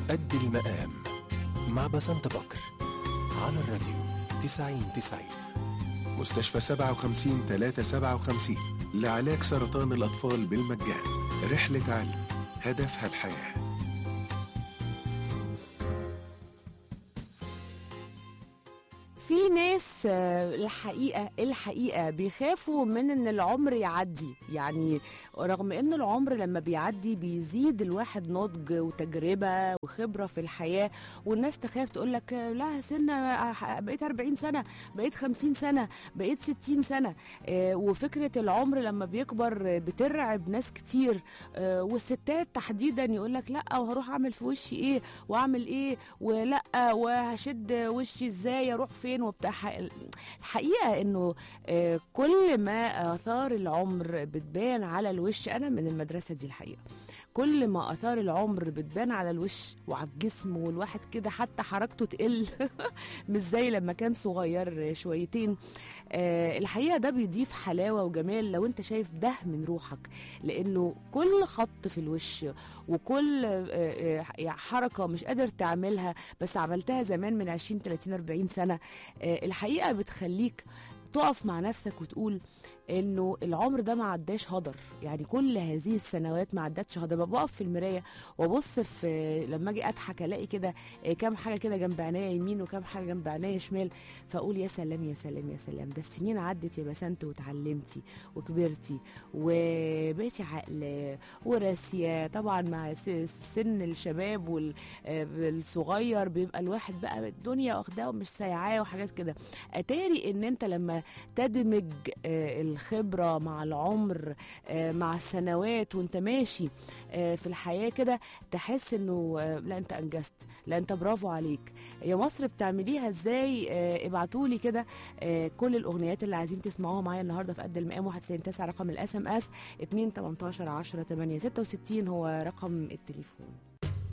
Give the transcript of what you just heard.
قد المقام مع بسنت بكر على الراديو 90 90 مستشفى 57 357 لعلاج سرطان الأطفال بالمجان رحلة علم هدفها الحياه في ناس آه، الحقيقة الحقيقة بيخافوا من ان العمر يعدي يعني رغم ان العمر لما بيعدي بيزيد الواحد نضج وتجربة وخبرة في الحياة والناس تخاف تقول لك لا سنة آه، بقيت 40 سنة بقيت 50 سنة بقيت 60 سنة آه، وفكرة العمر لما بيكبر آه، بترعب ناس كتير آه، والستات تحديدا يقول لك لا وهروح اعمل في وشي ايه واعمل ايه ولا وهشد وشي ازاي اروح فين وبتاع ح- الحقيقه انه آه، كل ما اثار العمر بتبان على الوش انا من المدرسه دي الحقيقه كل ما اثار العمر بتبان على الوش وعلى الجسم والواحد كده حتى حركته تقل مش زي لما كان صغير شويتين آه، الحقيقه ده بيضيف حلاوه وجمال لو انت شايف ده من روحك لانه كل خط في الوش وكل آه، آه، يعني حركه مش قادر تعملها بس عملتها زمان من 20 30 40 سنه آه، الحقيقه بتخليك تقف مع نفسك وتقول انه العمر ده ما عداش هدر يعني كل هذه السنوات ما عدتش هدر بقف في المرايه وابص في لما اجي اضحك الاقي كده آه، كام حاجه كده جنب عينيا يمين وكام حاجه جنب عينيا شمال فاقول يا سلام يا سلام يا سلام ده السنين عدت يا بسنت وتعلمتي وكبرتي وبقيتي عقل وراسيه طبعا مع س- سن الشباب والصغير بيبقى الواحد بقى الدنيا واخداه ومش سايعاه وحاجات كده اتاري ان انت لما تدمج آه، الخبره مع العمر آه، مع السنوات وانت ماشي آه، في الحياه كده تحس انه آه، لا انت انجزت لا انت برافو عليك يا مصر بتعمليها ازاي ابعتوا لي كده آه، كل الاغنيات اللي عايزين تسمعوها معايا النهارده في قد المقام 199 رقم الاس ام اس 2 18 10 8 66 هو رقم التليفون